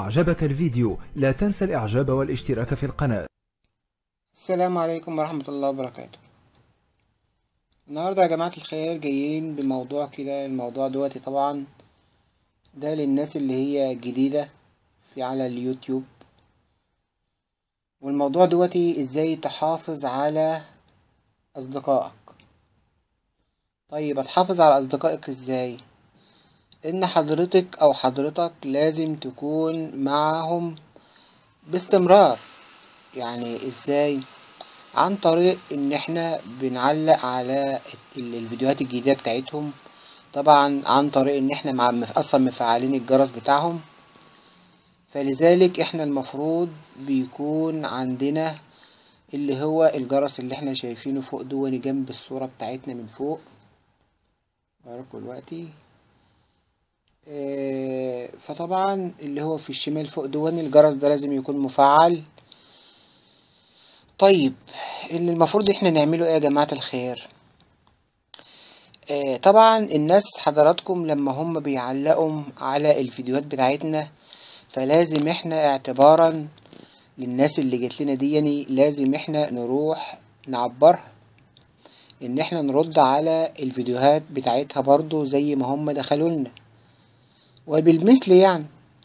أعجبك الفيديو لا تنسى الإعجاب والاشتراك في القناة السلام عليكم ورحمة الله وبركاته النهاردة يا جماعة الخير جايين بموضوع كده الموضوع دوتي طبعا ده للناس اللي هي جديدة في على اليوتيوب والموضوع دوتي ازاي تحافظ على اصدقائك طيب هتحافظ على اصدقائك ازاي ان حضرتك او حضرتك لازم تكون معهم باستمرار يعني ازاي عن طريق ان احنا بنعلق على ال- الفيديوهات الجديدة بتاعتهم طبعا عن طريق ان احنا مع مف- اصلا مفعلين الجرس بتاعهم فلذلك احنا المفروض بيكون عندنا اللي هو الجرس اللي احنا شايفينه فوق دوني جنب الصورة بتاعتنا من فوق باركوا دلوقتي آه، فطبعا اللي هو في الشمال فوق دوني الجرس ده لازم يكون مفعل طيب اللي المفروض احنا نعمله ايه يا جماعة الخير آه، طبعا الناس حضراتكم لما هم بيعلقوا على الفيديوهات بتاعتنا فلازم احنا اعتبارا للناس اللي جت لنا دي يعني لازم احنا نروح نعبرها ان احنا نرد على الفيديوهات بتاعتها برضو زي ما هم دخلوا لنا وبالمثل يعني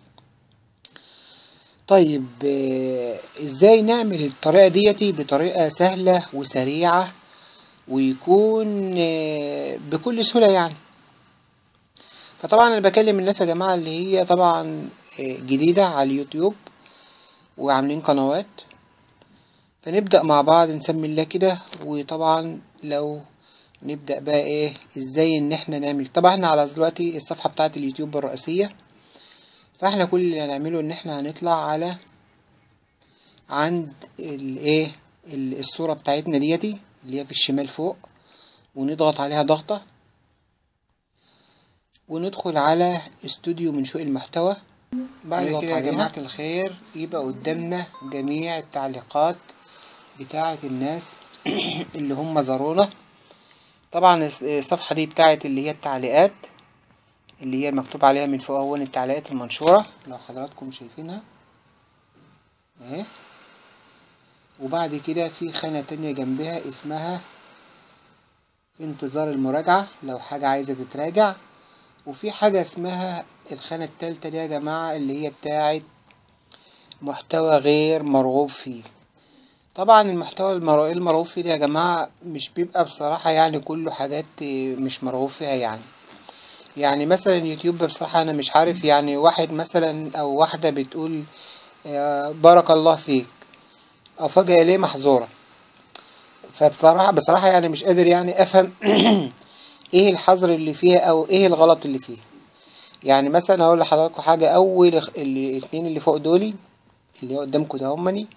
طيب آه، ازاي نعمل الطريقة ديتي بطريقة سهلة وسريعة ويكون آه، بكل سهولة يعني فطبعا انا بكلم الناس يا جماعة اللي هي طبعا آه، جديدة على اليوتيوب وعاملين قنوات فنبدأ مع بعض نسمي الله كده وطبعا لو نبدأ بقى ايه ازاي ان احنا نعمل طبعا احنا على دلوقتي الصفحة بتاعة اليوتيوب الرئيسية فاحنا كل اللي هنعمله ان احنا هنطلع على عند الايه ال- الصورة بتاعتنا ديتي اللي هي في الشمال فوق ونضغط عليها ضغطة وندخل على استوديو من شؤون المحتوى بعد كده يا جماعة الخير يبقى قدامنا جميع التعليقات بتاعة الناس اللي هم زارونا طبعا الس- الصفحة دي بتاعت اللي هي التعليقات اللي هي مكتوب عليها من فوق اهون التعليقات المنشورة لو حضراتكم شايفينها اهي وبعد كده في خانة تانية جنبها اسمها في انتظار المراجعة لو حاجة عايزة تتراجع وفي حاجة اسمها الخانة التالتة دي يا جماعة اللي هي بتاعت محتوى غير مرغوب فيه طبعا المحتوى المر- المرغوب فيه ده يا جماعة مش بيبقى بصراحة يعني كله حاجات آه، مش مرغوب فيها يعني يعني مثلا يوتيوب بصراحة أنا مش عارف يعني واحد مثلا أو واحدة بتقول آه، بارك الله فيك أو فجأة ليه محظورة فبصراحة بصراحة يعني مش قادر يعني أفهم إيه الحظر اللي فيها أو إيه الغلط اللي فيها يعني مثلا أقول لحضراتكم حاجة أول اخ- اللي الاتنين اللي فوق دولي اللي قدامكم ده همني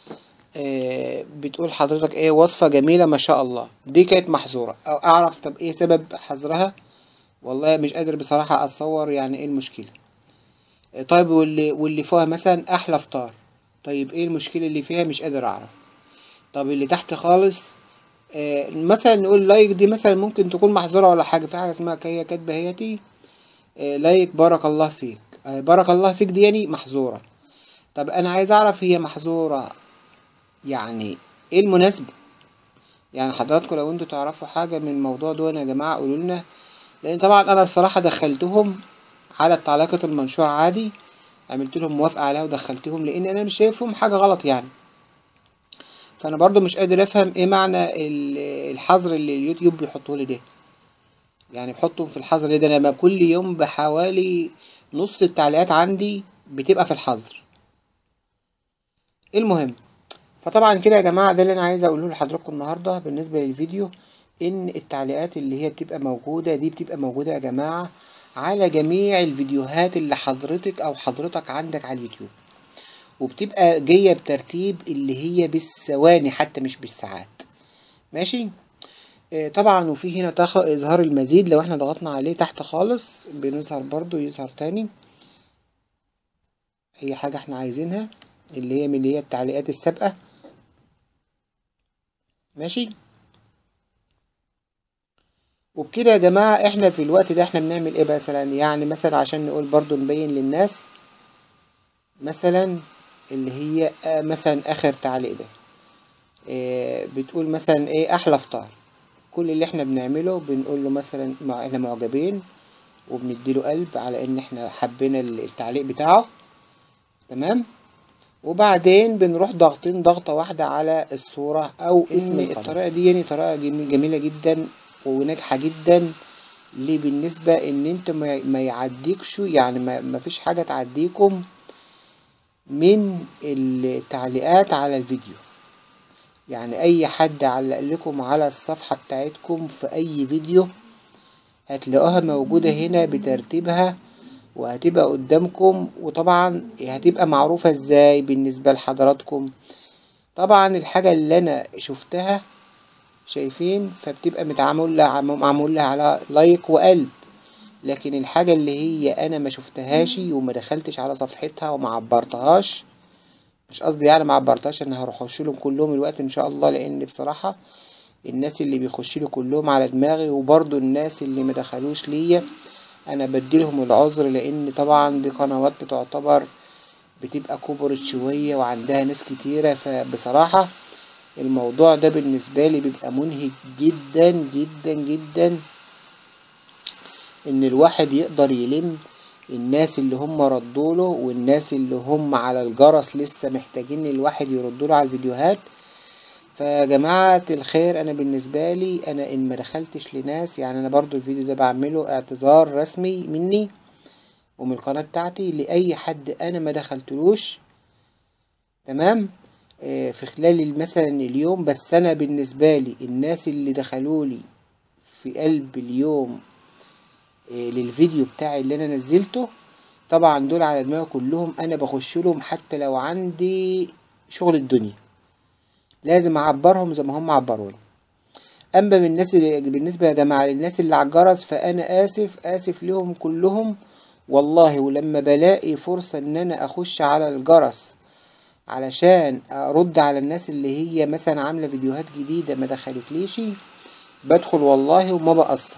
آه، بتقول حضرتك ايه وصفة جميلة ما شاء الله دي كانت محظورة او اعرف طب ايه سبب حظرها والله مش قادر بصراحة اتصور يعني ايه المشكلة آه، طيب واللي واللي فيها مثلا احلى فطار طيب ايه المشكلة اللي فيها مش قادر اعرف طب اللي تحت خالص آه، مثلا نقول لايك دي مثلا ممكن تكون محظورة ولا حاجة في حاجة اسمها هي كاتبة هيتي آه، لايك بارك الله فيك آه، بارك الله فيك دي يعني محظورة طب انا عايز اعرف هي محظورة يعني ايه المناسبة يعني حضراتكم لو انتوا تعرفوا حاجة من الموضوع ده يا جماعة قولوا لنا لان طبعا انا بصراحة دخلتهم على التعليقات المنشورة عادي عملت لهم موافقة عليها ودخلتهم لان انا مش شايفهم حاجة غلط يعني فانا برضو مش قادر افهم ايه معنى ال- الحظر اللي اليوتيوب بيحطوه لي ده يعني بحطهم في الحظر ده انا كل يوم بحوالي نص التعليقات عندي بتبقى في الحظر المهم فطبعا كده يا جماعة ده اللي أنا عايز أقوله لحضراتكم النهاردة بالنسبة للفيديو إن التعليقات اللي هي بتبقى موجودة دي بتبقى موجودة يا جماعة على جميع الفيديوهات اللي حضرتك أو حضرتك عندك على اليوتيوب وبتبقى جاية بترتيب اللي هي بالثواني حتى مش بالساعات ماشي آه، طبعا وفي هنا تخ... إظهار المزيد لو احنا ضغطنا عليه تحت خالص بنظهر برضو يظهر تاني أي حاجة احنا عايزينها اللي هي من اللي هي التعليقات السابقة ماشي وبكده يا جماعة احنا في الوقت ده احنا بنعمل ايه مثلا يعني مثلا عشان نقول برضو نبين للناس مثلا اللي هي آه، مثلا اخر تعليق ده آه، بتقول مثلا ايه احلى فطار كل اللي احنا بنعمله بنقول له مثلا مع احنا معجبين وبنديله قلب على ان احنا حبينا ال- التعليق بتاعه تمام وبعدين بنروح ضاغطين ضغطة واحدة على الصورة أو اسم الطريقة دي يعني طريقة جمي- جميلة جدا وناجحة جدا ليه بالنسبة إن انت ما ما يعديكش يعني ما ما فيش حاجة تعديكم من التعليقات على الفيديو يعني أي حد علق لكم على الصفحة بتاعتكم في أي فيديو هتلاقوها موجودة هنا بترتيبها وهتبقى قدامكم وطبعا هتبقى معروفة ازاي بالنسبة لحضراتكم طبعا الحاجة اللي انا شفتها شايفين فبتبقى متعامل لها معمول لها على لايك وقلب لكن الحاجة اللي هي انا ما شفتهاش وما دخلتش على صفحتها وما عبرتهاش مش قصدي يعني ما عبرتهاش انا هروح لهم كلهم الوقت ان شاء الله لان بصراحة الناس اللي بيخش لي كلهم على دماغي وبرضو الناس اللي ما دخلوش ليا انا بديلهم العذر لان طبعا دي قنوات بتعتبر بتبقى كبرت شوية وعندها ناس كتيرة فبصراحة الموضوع ده بالنسبة لي بيبقى منهك جدا جدا جدا ان الواحد يقدر يلم الناس اللي هم ردوله والناس اللي هم على الجرس لسه محتاجين الواحد يردوله على الفيديوهات فيا جماعة الخير أنا بالنسبة لي أنا إن ما دخلتش لناس يعني أنا برضو الفيديو ده بعمله اعتذار رسمي مني ومن القناة بتاعتي لأي حد أنا ما دخلتلوش تمام آه في خلال مثلا اليوم بس أنا بالنسبة لي الناس اللي دخلولي في قلب اليوم آه للفيديو بتاعي اللي أنا نزلته طبعا دول على دماغي كلهم أنا بخش لهم حتى لو عندي شغل الدنيا لازم اعبرهم زي ما هم عبروني اما بالناس اللي بالنسبه يا جماعه للناس اللي على الجرس فانا اسف اسف لهم كلهم والله ولما بلاقي فرصه ان انا اخش على الجرس علشان ارد على الناس اللي هي مثلا عامله فيديوهات جديده ما دخلتليش بدخل والله وما بقصر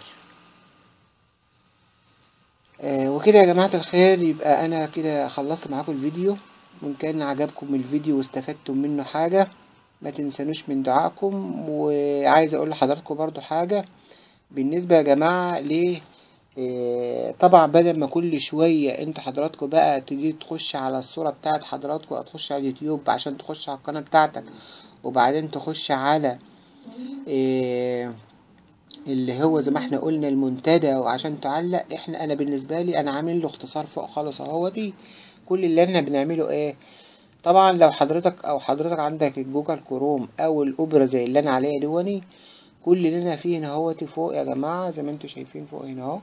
آه وكده يا جماعه الخير يبقى انا كده خلصت معاكم الفيديو وان كان عجبكم الفيديو واستفدتم منه حاجه ما تنسانوش من دعائكم وعايز اقول لحضراتكم برضو حاجة بالنسبة يا جماعة ل إيه طبعا بدل ما كل شوية انت حضراتكم بقى تيجي تخش على الصورة بتاعت حضراتكم او تخش على اليوتيوب عشان تخش على القناة بتاعتك وبعدين تخش على إيه اللي هو زي ما احنا قلنا المنتدى وعشان تعلق احنا انا بالنسبة لي انا عامل له اختصار فوق خالص اهوتي كل اللي احنا بنعمله ايه طبعا لو حضرتك او حضرتك عندك الجوجل كروم او الاوبرا زي اللي انا عليها دوني كل اللي انا فيه هنا اهوتي فوق يا جماعه زي ما انتوا شايفين فوق هنا اهو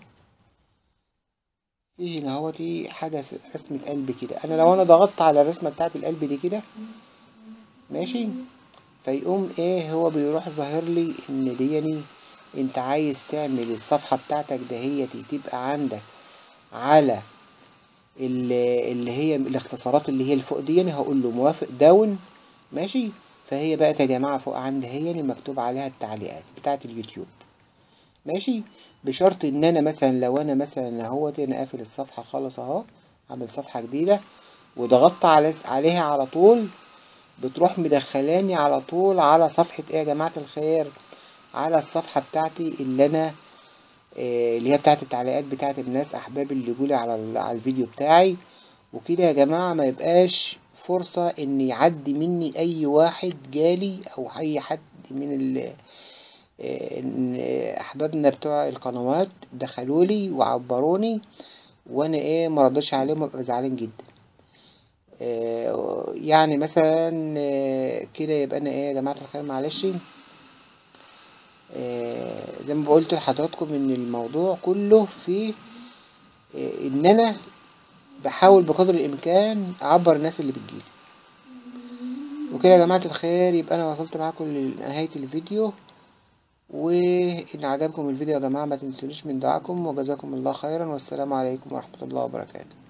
فيه هنا اهوتي حاجه رسمه قلب كده انا لو انا ضغطت على الرسمه بتاعت القلب دي كده ماشي فيقوم ايه هو بيروح ظاهر لي ان ديني انت عايز تعمل الصفحه بتاعتك دهيتي تبقى عندك على اللي هي الاختصارات اللي هي الفوق دي انا هقول له موافق داون ماشي فهي بقت يا جماعه فوق عندي هي اللي مكتوب عليها التعليقات بتاعه اليوتيوب ماشي بشرط ان انا مثلا لو انا مثلا اهوت انا قافل الصفحه خالص اهو عامل صفحه جديده وضغطت على عليها على طول بتروح مدخلاني على طول على صفحه ايه يا جماعه الخير على الصفحه بتاعتي اللي انا اللي هي بتاعت التعليقات بتاعت الناس احبابي اللي يقولي على على الفيديو بتاعي وكده يا جماعه ما يبقاش فرصه ان يعدي مني اي واحد جالي او اي حد من ال احبابنا بتوع القنوات دخلولي وعبروني وانا ايه مرضاش عليهم ابقى زعلان جدا يعني مثلا كده يبقى انا ايه يا جماعه الخير معلش آه زي ما قلت لحضراتكم ان الموضوع كله في آه ان انا بحاول بقدر الامكان اعبر الناس اللي بتجيلي وكده يا جماعة الخير يبقى انا وصلت معاكم لنهاية الفيديو وان عجبكم الفيديو يا جماعة ما تنسونيش من دعاكم وجزاكم الله خيرا والسلام عليكم ورحمة الله وبركاته